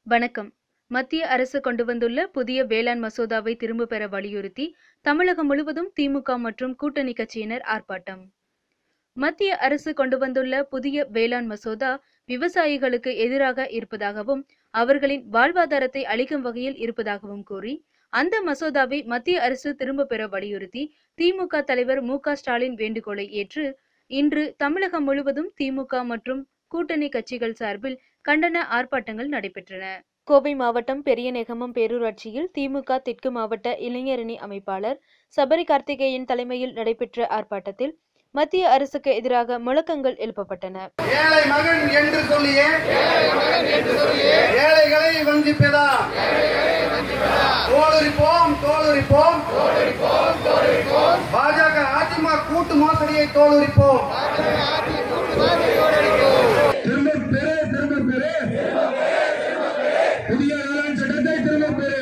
வணக்கம் மத்திய அரசு கொண்டு வந்துள்ள புதிய வேளாண் மசோதாவை திரும்ப பெற வலியுறுத்தி தமிழகம் முழுவதும் திமுக மற்றும் கூட்டணி கட்சியினர் ஆர்ப்பாட்டம் மத்திய அரசு கொண்டு வந்துள்ள புதிய வேளாண் மசோதா விவசாயிகளுக்கு எதிராக இருப்பதாகவும் அவர்களின் வாழ்வாதாரத்தை அளிக்கும் வகையில் இருப்பதாகவும் கூறி அந்த மசோதாவை மத்திய அரசு திரும்ப பெற வலியுறுத்தி திமுக தலைவர் மு க ஸ்டாலின் வேண்டுகோளை ஏற்று இன்று தமிழகம் முழுவதும் திமுக மற்றும் கூட்டணி கட்சிகள் சார்பில் கண்டன ஆர்ப்பாட்டங்கள் நடைபெற்றன கோவை மாவட்டம் பெரியநேகமம் பேரூராட்சியில் திமுக தெற்கு மாவட்ட இளைஞரணி அமைப்பாளர் சபரி கார்த்திகேயன் தலைமையில் நடைபெற்ற ஆர்ப்பாட்டத்தில் மத்திய அரசுக்கு எதிராக முழக்கங்கள் எழுப்பப்பட்டன ஏழை மகன் என்று சொல்லியே ஏழைகளை வஞ்சிப்பதா தோலுரிப்போம் தோலுரிப்போம் பாஜக அதிமுக கூட்டு மோசடியை தோலுரிப்போம் திரும்ப பெறு திரும்ப பெறு புதிய வேளாண் சட்டத்தை திரும்ப பெறு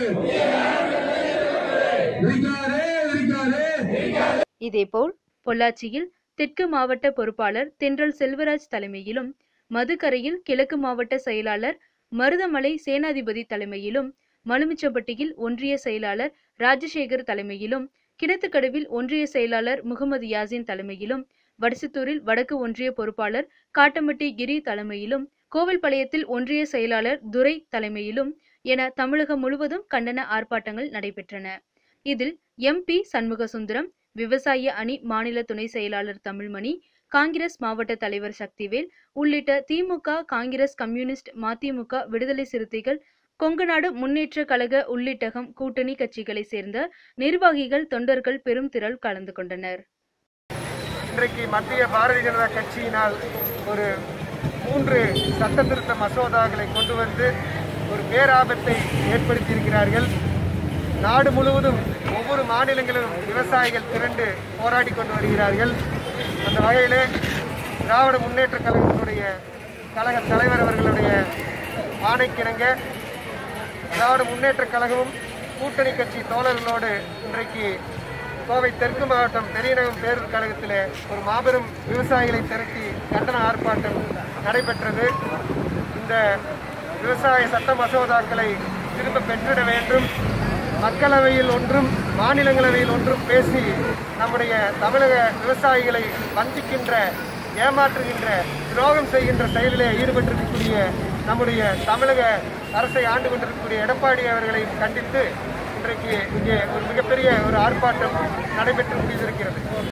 விரிக்காதே விரிக்காதே இதேபோல் பொள்ளாச்சியில் தெற்கு மாவட்ட பொறுப்பாளர் தென்றல் செல்வராஜ் தலைமையிலும் மதுக்கரையில் கிழக்கு மாவட்ட செயலாளர் மருதமலை சேனாதிபதி தலைமையிலும் மலுமிச்சம்பட்டியில் ஒன்றிய செயலாளர் ராஜசேகர் தலைமையிலும் கிணத்துக்கடவில் ஒன்றிய செயலாளர் முகமது யாசின் தலைமையிலும் வடசத்தூரில் வடக்கு ஒன்றிய பொறுப்பாளர் காட்டமட்டி கிரி தலைமையிலும் கோவில்பாளையத்தில் ஒன்றிய செயலாளர் துரை தலைமையிலும் என தமிழகம் முழுவதும் கண்டன ஆர்ப்பாட்டங்கள் நடைபெற்றன இதில் எம்பி சண்முகசுந்தரம் விவசாய அணி மாநில துணை செயலாளர் தமிழ்மணி காங்கிரஸ் மாவட்ட தலைவர் சக்திவேல் உள்ளிட்ட திமுக காங்கிரஸ் கம்யூனிஸ்ட் மதிமுக விடுதலை சிறுத்தைகள் கொங்குநாடு முன்னேற்ற கழக உள்ளிட்டகம் கூட்டணி கட்சிகளைச் சேர்ந்த நிர்வாகிகள் தொண்டர்கள் பெரும் திரள் கலந்து கொண்டனர் இன்றைக்கு மத்திய பாரதிய ஜனதா கட்சியினால் ஒரு மூன்று சட்ட திருத்த மசோதாக்களை கொண்டு வந்து ஒரு பேராபத்தை ஏற்படுத்தியிருக்கிறார்கள் நாடு முழுவதும் ஒவ்வொரு மாநிலங்களிலும் விவசாயிகள் திரண்டு போராடி கொண்டு வருகிறார்கள் அந்த வகையிலே திராவிட முன்னேற்ற கழகத்தினுடைய கழக தலைவர் அவர்களுடைய ஆணைக்கிணங்க திராவிட முன்னேற்ற கழகமும் கூட்டணி கட்சி தோழர்களோடு இன்றைக்கு கோவை தெற்கு மாவட்டம் பெரியநகம் பேரூர் கழகத்தில் ஒரு மாபெரும் விவசாயிகளை திரட்டி கண்டன ஆர்ப்பாட்டம் நடைபெற்றது இந்த விவசாய சட்ட மசோதாக்களை திரும்ப பெற்றிட வேண்டும் மக்களவையில் ஒன்றும் மாநிலங்களவையில் ஒன்றும் பேசி நம்முடைய தமிழக விவசாயிகளை வஞ்சிக்கின்ற ஏமாற்றுகின்ற துரோகம் செய்கின்ற செயலிலே ஈடுபட்டிருக்கக்கூடிய நம்முடைய தமிழக அரசை ஆண்டு கொண்டிருக்கக்கூடிய எடப்பாடி அவர்களை கண்டித்து இன்றைக்கு இங்கே ஒரு மிகப்பெரிய ஒரு ஆர்ப்பாட்டம் நடைபெற்று முடிந்திருக்கிறது